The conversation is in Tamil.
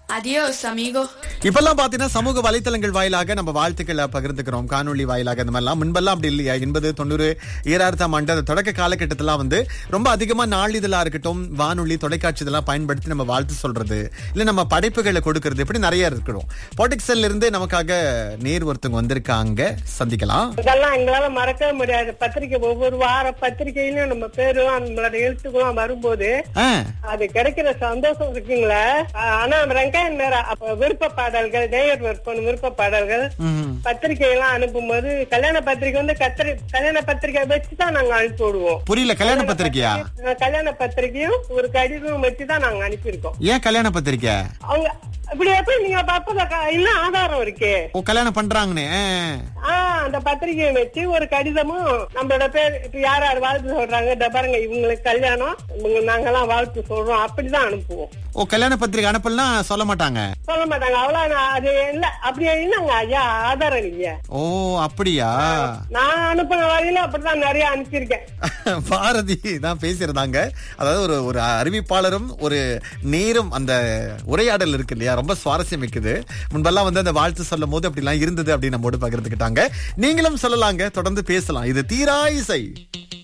Adiós, amigo. இப்பெல்லாம் பாத்தீங்கன்னா சமூக வலைத்தளங்கள் வாயிலாக நம்ம வாழ்த்துக்களை பகிர்ந்துக்கிறோம் காணொளி வாயிலாக இந்த மாதிரிலாம் முன்பெல்லாம் அப்படி இல்லையா எண்பது தொண்ணூறு ஈராயிரத்தாம் ஆண்டு அந்த தொடக்க காலகட்டத்திலாம் வந்து ரொம்ப அதிகமா நாளிதழா இருக்கட்டும் வானொலி தொலைக்காட்சி இதெல்லாம் பயன்படுத்தி நம்ம வாழ்த்து சொல்றது இல்ல நம்ம படைப்புகளை கொடுக்கறது இப்படி நிறைய இருக்கணும் பாட்டிக்ஸல்ல இருந்து நமக்காக நேர் ஒருத்தவங்க வந்திருக்காங்க சந்திக்கலாம் இதெல்லாம் எங்களால மறக்கவே முடியாது பத்திரிக்கை ஒவ்வொரு வார பத்திரிக்கையிலும் நம்ம பேரும் நம்மளோட எழுத்துக்களும் வரும்போது ஆ, அது கிடைக்கிற சந்தோஷம் இருக்குங்களே ஆனா வெங்காயம் நேரா அப்ப விருப்ப பாடல்கள் நேயர் விருப்பம் விருப்ப பாடல்கள் ம். பத்திரிக்கை எல்லாம் அனுப்பும்போது கல்யாண பத்திரிக்கை வந்து கத்திரி கல்யாண பத்திரிக்கை வச்சுதான் நாங்க அனுப்பி விடுவோம் புரியல கல்யாண பத்திரிக்கையா அஹ் கல்யாண பத்திரிக்கையும் ஒரு கடிதம் வச்சுதான் நாங்க அனுப்பியிருக்கோம் ஏன் கல்யாண பத்திரிக்கை அவங்க இப்படி எப்படி நீங்க பாப்பத இன்னும் ஆதாரம் இருக்கே ஓ கல்யாணம் பண்றாங்கன்னு ஆ. ஆஹ் அந்த பத்திரிகையை வச்சு ஒரு கடிதமும் நம்மளோட பேர் இப்ப யார் யார் வாழ்த்து சொல்றாங்க இந்த பாருங்க இவங்களுக்கு கல்யாணம் இவங்க நாங்கெல்லாம் வாழ்த்து சொல்றோம் அப்படிதான் அனுப்புவோம் ஓ கல்யாண பத்திரிக்கை அனுப்பலாம் சொல்ல மாட்டாங்க சொல்ல மாட்டாங்க அவ்வளவு நான் அது இல்ல அப்படியே இல்லங்க ஐயா ஆதாரம் இல்லையே ஓ அப்படியா நான் அனுப்புன வழியில அப்படிதான் நிறைய அனுப்பியிருக்கேன் பாரதி தான் பேசியிருந்தாங்க அதாவது ஒரு ஒரு அறிவிப்பாளரும் ஒரு நேரும் அந்த உரையாடல் இருக்கு இல்லையா ரொம்ப சுவாரஸ்யம் மிக்குது முன்பெல்லாம் வந்து அந்த வாழ்த்து சொல்லும் போது அப்படிலாம் இருந்தது அப்படின்னு நம்மோடு பகிர்ந்துக்கிட்டாங்க நீங்களும் சொல்லலாங்க தொடர்ந்து பேசலாம் இது தீரா இசை